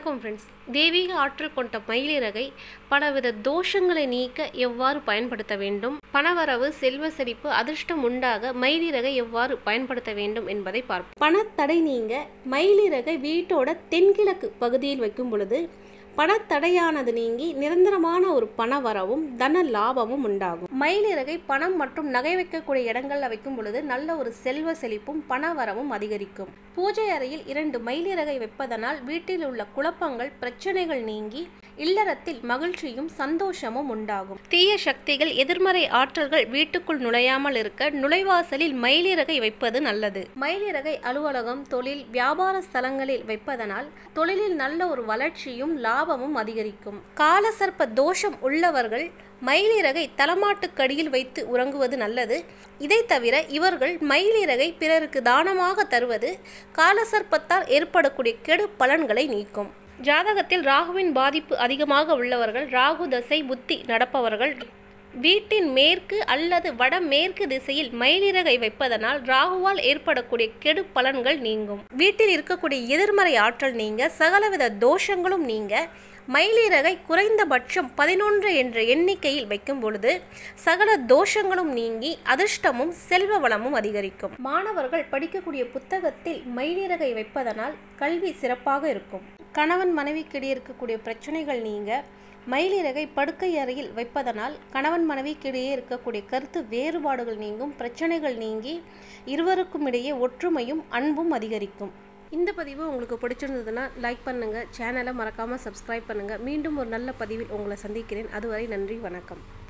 வணக்கம் ஃப்ரெண்ட்ஸ் தெய்வீக ஆற்றல் கொண்ட மயிலிறகை பலவித தோஷங்களை நீக்க எவ்வாறு பயன்படுத்த வேண்டும் பணவரவு செல்வ செழிப்பு அதிர்ஷ்டம் உண்டாக மயிலிறகை எவ்வாறு பயன்படுத்த வேண்டும் என்பதை பார்ப்போம் பணத்தடை நீங்க மயிலிறகை வீட்டோட தென்கிழக்கு பகுதியில் வைக்கும் பொழுது பணத்தடையானது நீங்கி நிரந்தரமான ஒரு பணவரவும் தன லாபமும் உண்டாகும் மயிலிறகை பணம் மற்றும் நகை வைக்கக்கூடிய இடங்கள்ல வைக்கும் பொழுது நல்ல ஒரு செல்வ செழிப்பும் பணவரவும் அதிகரிக்கும் பூஜை அறையில் இரண்டு மயிலிறகை வைப்பதனால் வீட்டில் உள்ள குழப்பங்கள் பிரச்சனைகள் நீங்கி இல்லறத்தில் மகிழ்ச்சியும் சந்தோஷமும் உண்டாகும் தீய சக்திகள் எதிர்மறை ஆற்றல்கள் வீட்டுக்குள் நுழையாமல் இருக்க நுழைவாசலில் மயிலிறகை வைப்பது நல்லது மயிலிறகை அலுவலகம் தொழில் வியாபார ஸ்தலங்களில் வைப்பதனால் தொழிலில் நல்ல ஒரு வளர்ச்சியும் லாபமும் அதிகரிக்கும் காலசர்ப்ப தோஷம் உள்ளவர்கள் மயிலிறகை தலமாட்டுக்கடியில் வைத்து உறங்குவது நல்லது இதை தவிர இவர்கள் மயிலிறகை பிறருக்கு தானமாக தருவது காலசர்ப்பத்தால் ஏற்படக்கூடிய கெடு பலன்களை நீக்கும் ஜாதகத்தில் ராகுவின் பாதிப்பு அதிகமாக உள்ளவர்கள் ராகு தசை புத்தி நடப்பவர்கள் வீட்டின் மேற்கு அல்லது வடமேற்கு திசையில் மயிலிறகை வைப்பதனால் ராகுவால் ஏற்படக்கூடிய கெடு பலன்கள் நீங்கும் வீட்டில் இருக்கக்கூடிய எதிர்மறை ஆற்றல் நீங்க சகலவித தோஷங்களும் நீங்க மயிலிறகை குறைந்தபட்சம் பதினொன்று என்ற எண்ணிக்கையில் வைக்கும் பொழுது சகல தோஷங்களும் நீங்கி அதிர்ஷ்டமும் செல்வ வளமும் அதிகரிக்கும் மாணவர்கள் படிக்கக்கூடிய புத்தகத்தில் மயிலிறகை வைப்பதனால் கல்வி சிறப்பாக இருக்கும் கணவன் மனைவிக்கிடையே இருக்கக்கூடிய பிரச்சனைகள் நீங்க மயிலிறகை படுக்கை அறையில் வைப்பதனால் கணவன் மனைவிக்கிடையே இருக்கக்கூடிய கருத்து வேறுபாடுகள் நீங்கும் பிரச்சனைகள் நீங்கி இருவருக்கும் இடையே ஒற்றுமையும் அன்பும் அதிகரிக்கும் இந்த பதிவு உங்களுக்கு பிடிச்சிருந்ததுன்னா லைக் பண்ணுங்கள் சேனலை மறக்காமல் சப்ஸ்கிரைப் பண்ணுங்கள் மீண்டும் ஒரு நல்ல பதிவில் உங்களை சந்திக்கிறேன் அதுவரை நன்றி வணக்கம்